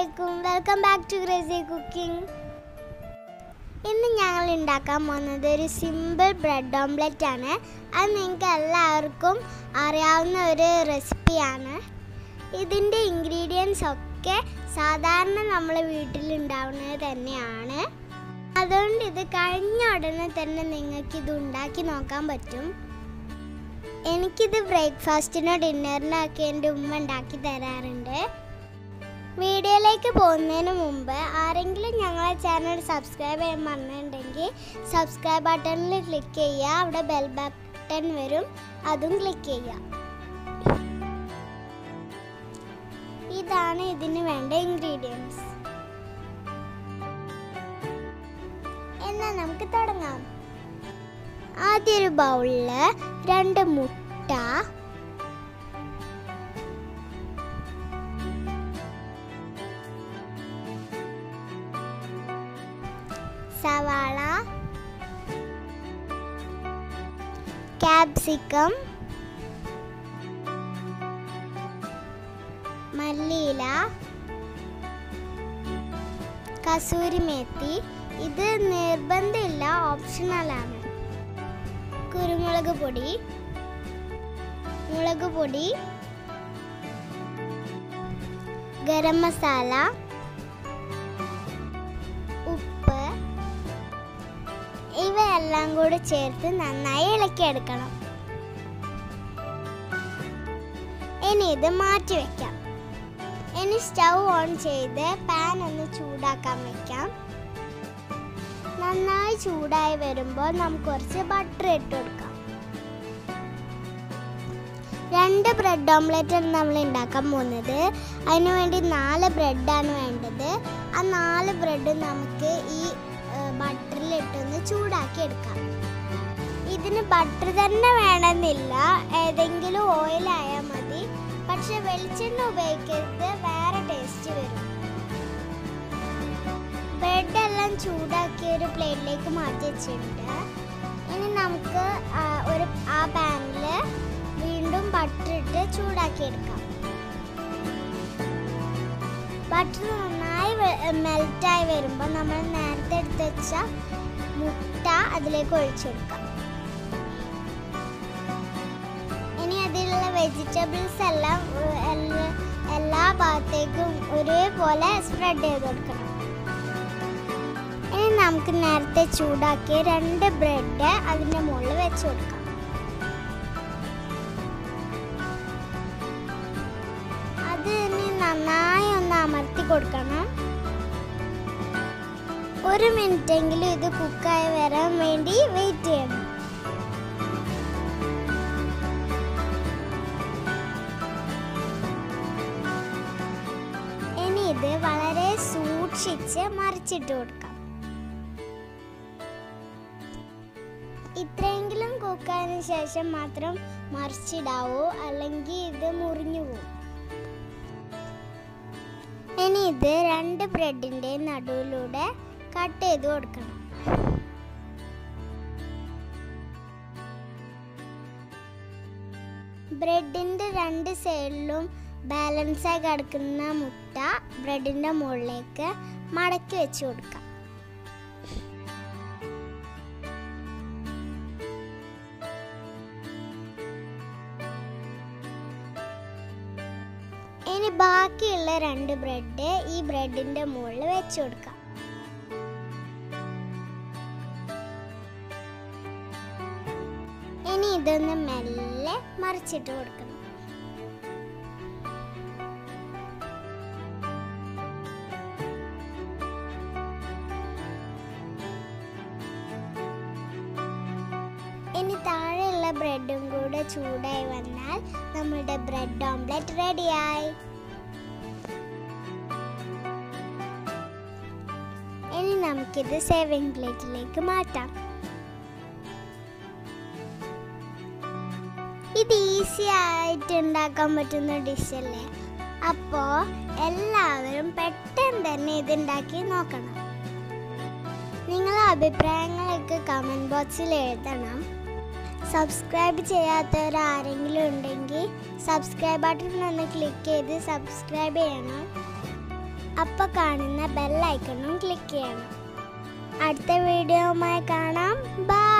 അലൈക്കും welcome back to crazy cooking ഇന്ന് ഞങ്ങൾ ഉണ്ടാക്കാൻ പോകുന്നത് ഒരു സിമ്പിൾ ബ്രെഡ് ഓംലെറ്റ് ആണ് അത് നിങ്ങൾക്ക് എല്ലാവർക്കും അറിയാവുന്ന ഒരു റെസിപ്പിയാണ് ഇതിൻ്റെ ഇൻഗ്രീഡിയൻസ് ഒക്കെ സാധാരണ നമ്മൾ വീട്ടിലുണ്ടാവുന്നത് തന്നെയാണ് അതുകൊണ്ട് ഇത് കഴിഞ്ഞ ഉടനെ തന്നെ നിങ്ങൾക്ക് ഇത് ഉണ്ടാക്കി നോക്കാൻ പറ്റും എനിക്കിത് ബ്രേക്ക്ഫാസ്റ്റിനോ ഡിന്നറിനോ ഒക്കെ എൻ്റെ ഉമ്മ ഉണ്ടാക്കി തരാറുണ്ട് വീഡിയോയിലേക്ക് പോകുന്നതിന് മുമ്പ് ആരെങ്കിലും ഞങ്ങളെ ചാനൽ സബ്സ്ക്രൈബ് ചെയ്യാൻ മറന്നിട്ടുണ്ടെങ്കിൽ സബ്സ്ക്രൈബ് ബട്ടണിൽ ക്ലിക്ക് ചെയ്യുക അവിടെ ബെൽ ബട്ടൺ വരും അതും ക്ലിക്ക് ചെയ്യുക ഇതാണ് ഇതിന് വേണ്ട ഇൻഗ്രീഡിയൻസ് എന്നാൽ നമുക്ക് തുടങ്ങാം ആദ്യം ഒരു ബൗളിൽ രണ്ട് മുട്ട സവാള ക്യാപ്സിക്കം മല്ലിയില കസൂരി മേത്തി ഇത് നിർബന്ധമില്ല ഓപ്ഷണലാണ് കുരുമുളക് പൊടി മുളക് പൊടി ഗരം മസാല ഉപ്പ് ഇവയെല്ലാം കൂടി ചേർത്ത് നന്നായി ഇളക്കിയെടുക്കണം ഇനി ഇത് മാറ്റി വെക്കാം ഇനി സ്റ്റൗ ഓൺ ചെയ്ത് പാൻ ഒന്ന് ചൂടാക്കാൻ വെക്കാം നന്നായി ചൂടായി വരുമ്പോൾ നമുക്ക് കുറച്ച് ബട്ടർ ഇട്ട് കൊടുക്കാം രണ്ട് ബ്രെഡ് ഓംലെറ്റ് ആണ് നമ്മൾ ഉണ്ടാക്കാൻ പോകുന്നത് അതിനു വേണ്ടി നാല് ബ്രെഡാണ് വേണ്ടത് ആ നാല് ബ്രെഡ് നമുക്ക് ഈ ബട്ടറിലിട്ടൊന്ന് ചൂടാക്കി എടുക്കാം ഇതിന് ബട്ടർ തന്നെ വേണമെന്നില്ല ഏതെങ്കിലും ഓയിൽ ആയാൽ മതി പക്ഷെ വെളിച്ചെണ്ണ ഉപയോഗിക്കരുത് വേറെ ടേസ്റ്റ് വരും ബ്രെഡ് എല്ലാം ചൂടാക്കി ഒരു പ്ലേറ്റിലേക്ക് മാറ്റി വെച്ചിട്ടുണ്ട് ഇനി നമുക്ക് ആ, ഒരു ആ പാനിൽ വീണ്ടും ബട്ടർ ഇട്ട് ചൂടാക്കി എടുക്കാം ബട്ടർ നന്നായി മെൽറ്റായി വരുമ്പോൾ നമ്മൾ നേരത്തെ എടുത്ത് വെച്ച മുട്ട അതിലേക്ക് ഒഴിച്ചെടുക്കാം ഇനി അതിലുള്ള വെജിറ്റബിൾസ് എല്ലാം ഉ, എല്ലാ- എല്ലാ ഭാഗത്തേക്കും ഒരേപോലെ സ്പ്രെഡ് ചെയ്ത് കൊടുക്കണം ഇനി നമുക്ക് നേരത്തെ ചൂടാക്കിയ രണ്ട് ബ്രെഡ് അതിൻ്റെ മുകളിൽ വെച്ച് കൊടുക്കാം അത് ഇനി നന്നായി ഒന്ന് അമർത്തി കൊടുക്കണം ഒരു മിനിറ്റ് എങ്കിലും ഇത് കുക്കായി വരാൻ വേണ്ടി വെയിറ്റ് ചെയ്യണം ഇനി ഇത് വളരെ സൂക്ഷിച്ച് മറിച്ചിട്ട് കൊടുക്കാം ഇത്രയെങ്കിലും കുക്കായതിനു ശേഷം മാത്രം മറിച്ചിടാവൂ അല്ലെങ്കിൽ ഇത് മുറിഞ്ഞു പോകും ഇനി ഇത് രണ്ട് ബ്രെഡിന്റെ നടുവിലൂടെ കട്ട് ചെയ്ത് കൊടുക്കണം ബ്രെഡിന്റെ രണ്ട് സൈഡിലും ബാലൻസ് ആയി കിടക്കുന്ന മുട്ട ബ്രെഡിന്റെ മുകളിലേക്ക് മടക്കി വെച്ച് കൊടുക്കാം ഇനി ബാക്കിയുള്ള രണ്ട് ബ്രെഡ് ഈ ബ്രെഡിന്റെ മുകളിൽ വെച്ച് കൊടുക്കാം ഇനി ഇതൊന്ന് മെല്ലെ മറിച്ചിട്ട് കൊടുക്കണം ഇനി താഴെയുള്ള ബ്രെഡും കൂടെ ചൂടായി വന്നാൽ നമ്മുടെ ബ്രെഡ് ഓംലെറ്റ് റെഡിയായി ഇനി നമുക്കിത് സേവിങ് പ്ലേറ്റിലേക്ക് മാറ്റാം ഇത് ഈസി ആയിട്ട് ഉണ്ടാക്കാൻ പറ്റുന്ന ഡിഷല്ലേ അപ്പോൾ എല്ലാവരും പെട്ടെന്ന് തന്നെ ഇത് ഉണ്ടാക്കി നോക്കണം നിങ്ങളെ അഭിപ്രായങ്ങളൊക്കെ കമൻറ്റ് ബോക്സിൽ എഴുതണം സബ്സ്ക്രൈബ് ചെയ്യാത്തവർ ആരെങ്കിലും ഉണ്ടെങ്കിൽ സബ്സ്ക്രൈബ് ബട്ടൺ ഒന്ന് ക്ലിക്ക് ചെയ്ത് സബ്സ്ക്രൈബ് ചെയ്യണം അപ്പോൾ കാണുന്ന ബെല്ലൈക്കണും ക്ലിക്ക് ചെയ്യണം അടുത്ത വീഡിയോയുമായി കാണാം ബൈ